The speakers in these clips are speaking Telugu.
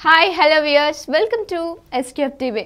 hi hello viewers welcome to Escape TV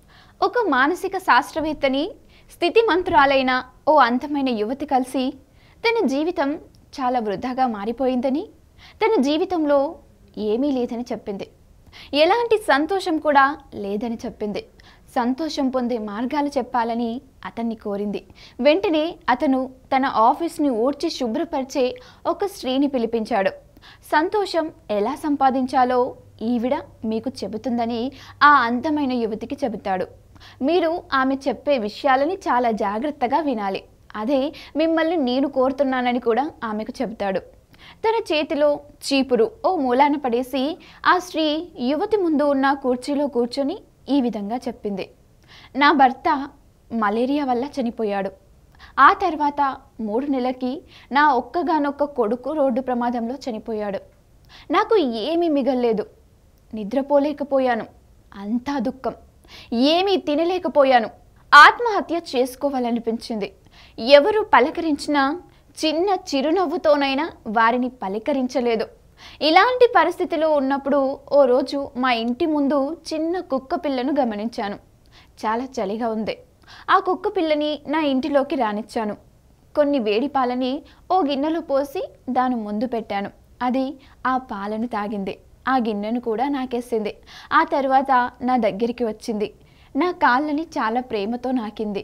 ఒక మానసిక శాస్త్రవేత్తని స్థితిమంతురాలైన ఓ అందమైన యువతి కలిసి తన జీవితం చాలా వృధాగా మారిపోయిందని తన జీవితంలో ఏమీ లేదని చెప్పింది ఎలాంటి సంతోషం కూడా లేదని చెప్పింది సంతోషం పొందే మార్గాలు చెప్పాలని అతన్ని కోరింది వెంటనే అతను తన ఆఫీస్ని ఊడ్చి శుభ్రపరిచే ఒక స్త్రీని పిలిపించాడు సంతోషం ఎలా సంపాదించాలో ఈవిడ మీకు చెబుతుందని ఆ అందమైన యువతికి చెబుతాడు మీరు ఆమె చెప్పే విషయాలని చాలా జాగ్రత్తగా వినాలి అదే మిమ్మల్ని నేను కోరుతున్నానని కూడా ఆమెకు చెబుతాడు తన చేతిలో చీపురు ఓ మూలాన పడేసి ఆ స్త్రీ యువతి ముందు ఉన్న కుర్చీలో కూర్చొని ఈ విధంగా చెప్పింది నా భర్త మలేరియా వల్ల చనిపోయాడు ఆ తర్వాత మూడు నెలలకి నా ఒక్కగానొక్క కొడుకు రోడ్డు ప్రమాదంలో చనిపోయాడు నాకు ఏమీ మిగల్లేదు నిద్రపోలేకపోయాను అంతా దుఃఖం ఏమీ తినలేకపోయాను ఆత్మహత్య చేసుకోవాలనిపించింది ఎవరు పలకరించినా చిన్న చిరునవ్వుతోనైనా వారిని పలకరించలేదు ఇలాంటి పరిస్థితిలో ఉన్నప్పుడు ఓ రోజు మా ఇంటి ముందు చిన్న కుక్క పిల్లను గమనించాను చాలా చలిగా ఉంది ఆ కుక్క పిల్లని నా ఇంటిలోకి రానిచ్చాను కొన్ని వేడి పాలని ఓ గిన్నెలో పోసి దాని ముందు పెట్టాను అది ఆ పాలను తాగింది ఆ గిన్నెను కూడా నాకేసింది ఆ తర్వాత నా దగ్గరికి వచ్చింది నా కాళ్ళని చాలా ప్రేమతో నాకింది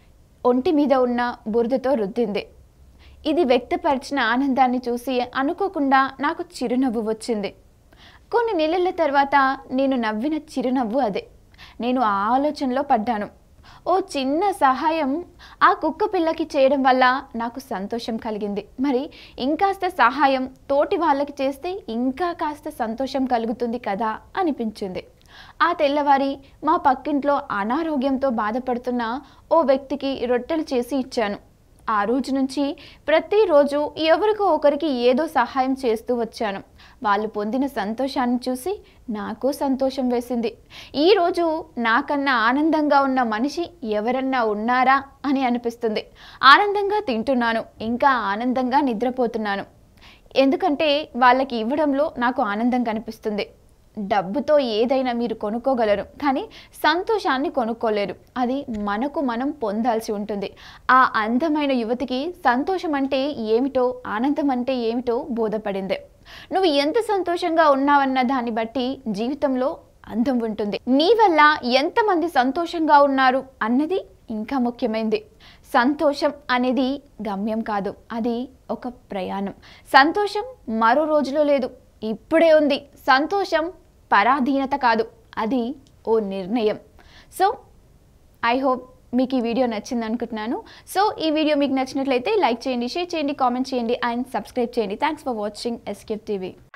ఒంటి మీద ఉన్న బురదతో రుద్దింది ఇది వ్యక్తపరిచిన ఆనందాన్ని చూసి అనుకోకుండా నాకు చిరునవ్వు వచ్చింది కొన్ని నెలల తర్వాత నేను నవ్విన చిరునవ్వు అదే నేను ఆ ఆలోచనలో పడ్డాను ఓ చిన్న సహాయం ఆ కుక్క పిల్లకి చేయడం వల్ల నాకు సంతోషం కలిగింది మరి ఇంకాస్త సహాయం తోటి వాళ్ళకి చేస్తే ఇంకా కాస్త సంతోషం కలుగుతుంది కదా అనిపించింది ఆ తెల్లవారి మా పక్కింట్లో అనారోగ్యంతో బాధపడుతున్న ఓ వ్యక్తికి రొట్టెలు చేసి ఇచ్చాను ఆ రోజు నుంచి ప్రతిరోజు ఎవరికో ఒకరికి ఏదో సహాయం చేస్తూ వచ్చాను వాళ్ళు పొందిన సంతోషాన్ని చూసి నాకు సంతోషం వేసింది ఈరోజు నాకన్నా ఆనందంగా ఉన్న మనిషి ఎవరన్నా ఉన్నారా అని అనిపిస్తుంది ఆనందంగా తింటున్నాను ఇంకా ఆనందంగా నిద్రపోతున్నాను ఎందుకంటే వాళ్ళకి ఇవ్వడంలో నాకు ఆనందం కనిపిస్తుంది డబ్బుతో ఏదైనా మీరు కొనుక్కోగలరు కానీ సంతోషాన్ని కొనుక్కోలేరు అది మనకు మనం పొందాల్సి ఉంటుంది ఆ అందమైన యువతికి సంతోషం అంటే ఏమిటో ఆనందం అంటే ఏమిటో బోధపడింది నువ్వు ఎంత సంతోషంగా ఉన్నావన్న దాన్ని బట్టి జీవితంలో అందం ఉంటుంది నీ వల్ల ఎంతమంది సంతోషంగా ఉన్నారు అన్నది ఇంకా ముఖ్యమైనది సంతోషం అనేది గమ్యం కాదు అది ఒక ప్రయాణం సంతోషం మరో రోజులో లేదు ఇప్పుడే ఉంది సంతోషం పరాధీనత కాదు అది ఓ నిర్ణయం సో ఐ హోప్ మీకు ఈ వీడియో నచ్చింది అనుకుంటున్నాను సో ఈ వీడియో మీకు నచ్చినట్లయితే లైక్ చేయండి షేర్ చేయండి కామెంట్ చేయండి అండ్ సబ్స్క్రైబ్ చేయండి thanks for watching Escape TV